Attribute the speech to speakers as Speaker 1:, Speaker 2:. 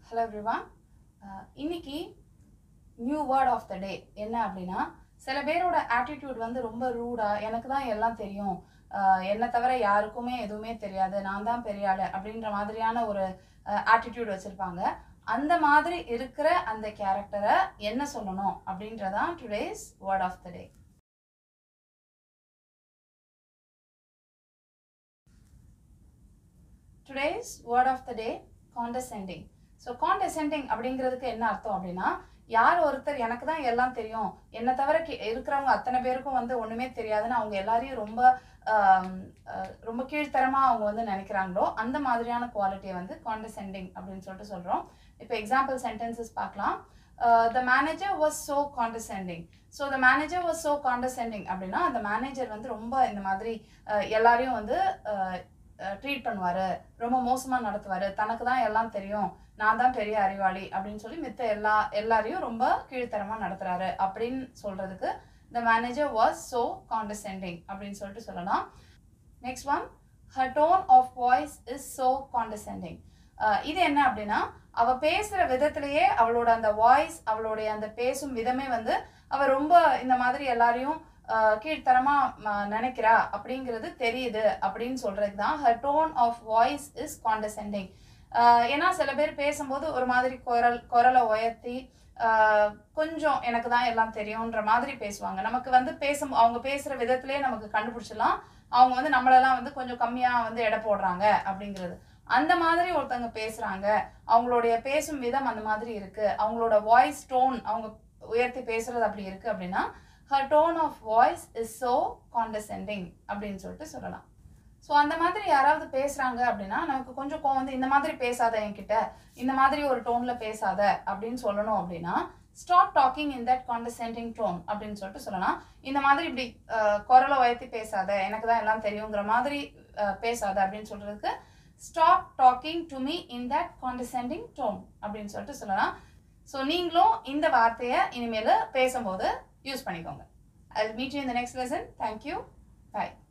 Speaker 1: hello everyone இன்னைக்கு new word of the day என்ன அப்படின்னா சில பேரோட ஆட்டிடியூட் வந்து ரொம்ப ரூடா எனக்கு தான் எல்லாம் தெரியும் அஹ், என்னை தவிர யாருக்குமே எதுவுமே தெரியாது நான் தான் பெரிய ஆளு அப்படின்ற மாதிரியான ஒரு ஆட்டிடியூட் வச்சிருப்பாங்க அந்த மாதிரி இருக்கிற அந்த கேரக்டரை என்ன சொல்லணும் அப்படின்றதான் today's word of the day today's word of the day condescending so condescending அப்படிங்கிறதுக்கு என்ன அர்த்தம் அப்படின்னா யார் ஒருத்தர் எனக்கு தான் எல்லாம் தெரியும் என்னை தவிர கி- இருக்கிறவங்க அத்தனை பேருக்கும் வந்து ஒன்றுமே தெரியாதுன்னு அவங்க எல்லாரையும் ரொம்ப ஆம், அஹ், ரொம்ப கீழ்த்தரமாக அவங்க வந்து நினைக்கிறாங்களோ அந்த மாதிரியான குவாலிட்டியை வந்து காண்டசென்டிங் அப்படின்னு சொல்லிட்டு சொல்கிறோம் இப்போ எக்ஸாம்பிள் சென்டென்சஸ் பார்க்கலாம் the manager was so condescending so the manager was so condescending அப்படின்னா அந்த மேனேஜர் வந்து ரொம்ப இந்த மாதிரி அஹ், எல்லாரையும் வந்து ட்ரீட் பண்ணுவார் ரொம்ப மோசமாக நடத்துவார் தனக்கு தான் எல்லாம் தெரியும் நான் தான் பெரிய அறிவாளி அப்படின்னு சொல்லி மித்த எல்லா எல்லாரையும் ரொம்ப கீழ்த்தரமாக நடத்துறாரு அப்படின்னு சொல்கிறதுக்கு the manager was so condescending அப்படின்னு சொல்லிட்டு சொல்லலாம் next one her tone of voice is so condescending இது என்ன அப்படின்னா அவ பேசுகிற விதத்திலேயே அவளோட அந்த வாய்ஸ் அவளுடைய அந்த பேசும் விதமே வந்து அவ ரொம்ப இந்த மாதிரி எல்லாரையும் அஹ், கீழ்த்தரமா ம- நினைக்கிறா அப்படிங்கிறது தெரியுது அப்படின்னு சொல்றது தான் her tone of voice is condescending ஏன்னா சில பேர் பேசும்போது ஒரு மாதிரி குரல் குரலை உயர்த்தி ஆஹ், கொஞ்சம் எனக்கு தான் எல்லாம் தெரியுன்ற மாதிரி பேசுவாங்க நமக்கு வந்து பேசும் அவங்க பேசுற விதத்திலே நமக்கு கண்டுபிடிச்சிடலாம் அவங்க வந்து நம்மளெல்லாம் வந்து கொஞ்சம் கம்மியா வந்து எடை போடுறாங்க அப்படிங்கிறது அந்த மாதிரி ஒருத்தவங்க பேசுறாங்க அவங்களுடைய பேசும் விதம் அந்த மாதிரி இருக்கு அவங்களோட வாய்ஸ் டோன் அவங்க உயர்த்தி பேசுறது அப்படி இருக்கு அப்படின்னா her tone of voice is so condescending அப்படின்னு சொல்லிட்டு சொல்லலாம் ஸோ அந்த மாதிரி யாராவது பேசுறாங்க அப்படின்னா நமக்கு கொஞ்சம் கோவம் வந்து இந்த மாதிரி பேசாத என்கிட்ட இந்த மாதிரி ஒரு டோன்ல பேசாத அப்படின்னு சொல்லணும் அப்படின்னா stop talking in that condescending tone அப்படின்னு சொல்லிட்டு சொல்லலாம் இந்த மாதிரி இப்படி அஹ், குரலை உயர்த்தி பேசாத எனக்கு தான் எல்லாம் தெரியுங்கிற மாதிரி அஹ், பேசாத அப்படின்னு சொல்றதுக்கு stop talking to me in that condescending tone அப்படின்னு சொல்லிட்டு சொல்லலாம் ஸோ நீங்களும் இந்த வார்த்தையை இனிமேல் பேசும்போது யூஸ் பண்ணிக்கோங்க ஐ மீட் யூ இந்த நெக்ஸ்ட் லெசன் தேங்க்யூ பாய்